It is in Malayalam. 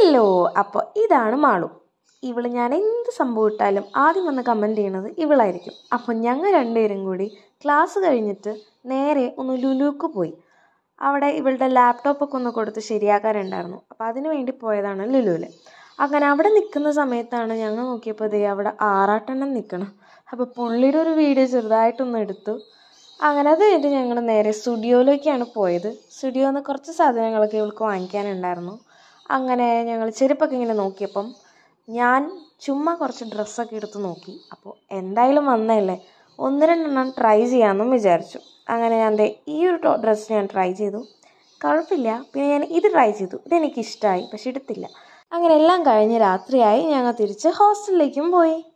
ഹലോ അപ്പോൾ ഇതാണ് മാളു ഇവള് ഞാൻ എന്ത് സംഭവം ഇട്ടാലും ആദ്യം വന്ന് കമൻറ്റ് ചെയ്യണത് ഇവളായിരിക്കും അപ്പോൾ ഞങ്ങൾ രണ്ടുപേരും കൂടി ക്ലാസ് കഴിഞ്ഞിട്ട് നേരെ ഒന്ന് ലുലുക്ക് പോയി അവിടെ ഇവളുടെ ലാപ്ടോപ്പൊക്കെ ഒന്ന് കൊടുത്ത് ശരിയാക്കാനുണ്ടായിരുന്നു അപ്പോൾ അതിന് വേണ്ടി പോയതാണ് ലുലുവിൽ അങ്ങനെ അവിടെ നിൽക്കുന്ന സമയത്താണ് ഞങ്ങൾ നോക്കിയപ്പോൾ ദേ അവിടെ ആറാട്ടെണ്ണം നിൽക്കണം അപ്പോൾ പുള്ളിയുടെ ഒരു വീഡിയോ ചെറുതായിട്ടൊന്ന് എടുത്തു അങ്ങനെ അത് കഴിഞ്ഞിട്ട് ഞങ്ങൾ നേരെ സ്റ്റുഡിയോയിലേക്കാണ് പോയത് സ്റ്റുഡിയോയിൽ നിന്ന് കുറച്ച് സാധനങ്ങളൊക്കെ ഇവൾക്ക് വാങ്ങിക്കാനുണ്ടായിരുന്നു അങ്ങനെ ഞങ്ങൾ ചെരുപ്പൊക്കെ ഇങ്ങനെ നോക്കിയപ്പം ഞാൻ ചുമ്മാ കുറച്ച് ഡ്രസ്സൊക്കെ എടുത്ത് നോക്കി അപ്പോൾ എന്തായാലും വന്നതല്ലേ ഒന്ന് രണ്ടെണ്ണം ട്രൈ ചെയ്യാമെന്നും വിചാരിച്ചു അങ്ങനെ ഞാൻ ദേ ഈ ഒരു ഡ്രസ്സ് ഞാൻ ട്രൈ ചെയ്തു കുഴപ്പമില്ല പിന്നെ ഞാൻ ഇത് ട്രൈ ചെയ്തു ഇതെനിക്ക് ഇഷ്ടമായി പക്ഷെ എടുത്തില്ല അങ്ങനെ എല്ലാം കഴിഞ്ഞ് രാത്രിയായി ഞങ്ങൾ തിരിച്ച് ഹോസ്റ്റലിലേക്കും പോയി